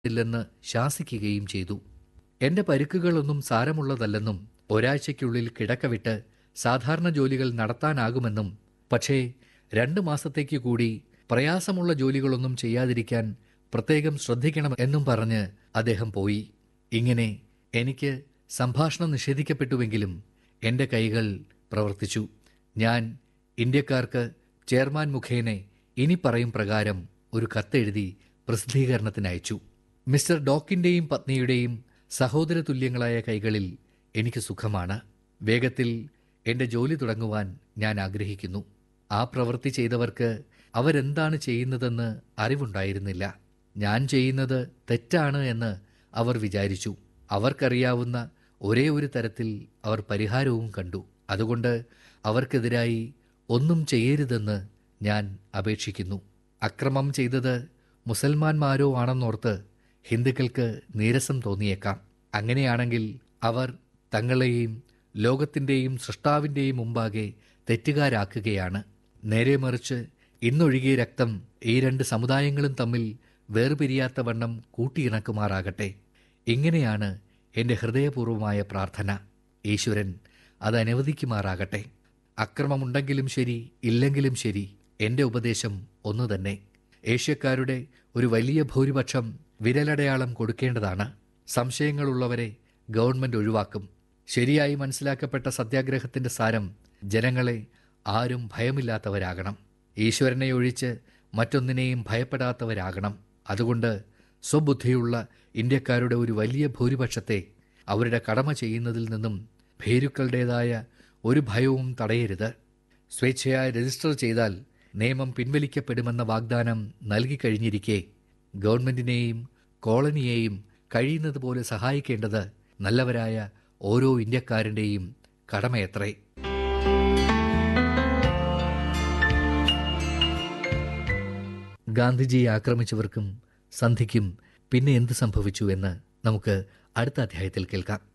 ഇല്ലെന്ന് ശാസിക്കുകയും ചെയ്തു എന്റെ പരിക്കുകളൊന്നും സാരമുള്ളതല്ലെന്നും ഒരാഴ്ചയ്ക്കുള്ളിൽ കിടക്ക വിട്ട് സാധാരണ ജോലികൾ നടത്താനാകുമെന്നും പക്ഷേ രണ്ട് മാസത്തേക്ക് കൂടി പ്രയാസമുള്ള ജോലികളൊന്നും ചെയ്യാതിരിക്കാൻ പ്രത്യേകം ശ്രദ്ധിക്കണം എന്നും പറഞ്ഞ് അദ്ദേഹം പോയി ഇങ്ങനെ എനിക്ക് സംഭാഷണം നിഷേധിക്കപ്പെട്ടുവെങ്കിലും എന്റെ കൈകൾ പ്രവർത്തിച്ചു ഞാൻ ഇന്ത്യക്കാർക്ക് ചെയർമാൻ മുഖേന ഇനി പറയും പ്രകാരം ഒരു കത്തെഴുതി പ്രസിദ്ധീകരണത്തിനയച്ചു മിസ്റ്റർ ഡോക്കിന്റെയും പത്നിയുടെയും സഹോദര തുല്യങ്ങളായ കൈകളിൽ എനിക്ക് സുഖമാണ് വേഗത്തിൽ എന്റെ ജോലി തുടങ്ങുവാൻ ഞാൻ ആഗ്രഹിക്കുന്നു ആ പ്രവൃത്തി ചെയ്തവർക്ക് അവരെന്താണ് ചെയ്യുന്നതെന്ന് അറിവുണ്ടായിരുന്നില്ല ഞാൻ ചെയ്യുന്നത് തെറ്റാണ് എന്ന് അവർ വിചാരിച്ചു അവർക്കറിയാവുന്ന ഒരേ ഒരു തരത്തിൽ അവർ പരിഹാരവും കണ്ടു അതുകൊണ്ട് അവർക്കെതിരായി ഒന്നും ചെയ്യരുതെന്ന് ഞാൻ അപേക്ഷിക്കുന്നു അക്രമം ചെയ്തത് മുസൽമാന്മാരോ ആണെന്നോർത്ത് ഹിന്ദുക്കൾക്ക് നീരസം തോന്നിയേക്കാം അങ്ങനെയാണെങ്കിൽ അവർ തങ്ങളെയും ലോകത്തിന്റെയും സൃഷ്ടാവിന്റെയും മുമ്പാകെ തെറ്റുകാരാക്കുകയാണ് നേരെ മറിച്ച് ഇന്നൊഴുകിയ രക്തം ഈ രണ്ട് സമുദായങ്ങളും തമ്മിൽ വേർപിരിയാത്ത വണ്ണം കൂട്ടിയിണക്കുമാറാകട്ടെ ഇങ്ങനെയാണ് എൻ്റെ ഹൃദയപൂർവമായ പ്രാർത്ഥന ഈശ്വരൻ അത് അനുവദിക്കുമാറാകട്ടെ അക്രമമുണ്ടെങ്കിലും ശരി ഇല്ലെങ്കിലും ശരി എൻ്റെ ഉപദേശം ഒന്നു തന്നെ ഏഷ്യക്കാരുടെ ഒരു വലിയ ഭൂരിപക്ഷം വിരലടയാളം കൊടുക്കേണ്ടതാണ് സംശയങ്ങളുള്ളവരെ ഗവൺമെന്റ് ഒഴിവാക്കും ശരിയായി മനസ്സിലാക്കപ്പെട്ട സത്യാഗ്രഹത്തിന്റെ സാരം ജനങ്ങളെ ആരും ഭയമില്ലാത്തവരാകണം ഈശ്വരനെ ഒഴിച്ച് മറ്റൊന്നിനെയും ഭയപ്പെടാത്തവരാകണം അതുകൊണ്ട് സ്വബുദ്ധിയുള്ള ഇന്ത്യക്കാരുടെ ഒരു വലിയ ഭൂരിപക്ഷത്തെ അവരുടെ കടമ ചെയ്യുന്നതിൽ നിന്നും ഭേരുക്കളുടേതായ ഒരു ഭയവും തടയരുത് സ്വേച്ഛയായി രജിസ്റ്റർ ചെയ്താൽ നിയമം പിൻവലിക്കപ്പെടുമെന്ന വാഗ്ദാനം നൽകിക്കഴിഞ്ഞിരിക്കെ ഗവൺമെന്റിനെയും കോളനിയെയും കഴിയുന്നതുപോലെ സഹായിക്കേണ്ടത് നല്ലവരായ ഓരോ ഇന്ത്യക്കാരൻ്റെയും കടമയത്രേ ഗാന്ധിജിയെ ആക്രമിച്ചവർക്കും സന്ധിക്കും പിന്നെ എന്ത് സംഭവിച്ചു എന്ന് നമുക്ക് അടുത്ത അധ്യായത്തിൽ കേൾക്കാം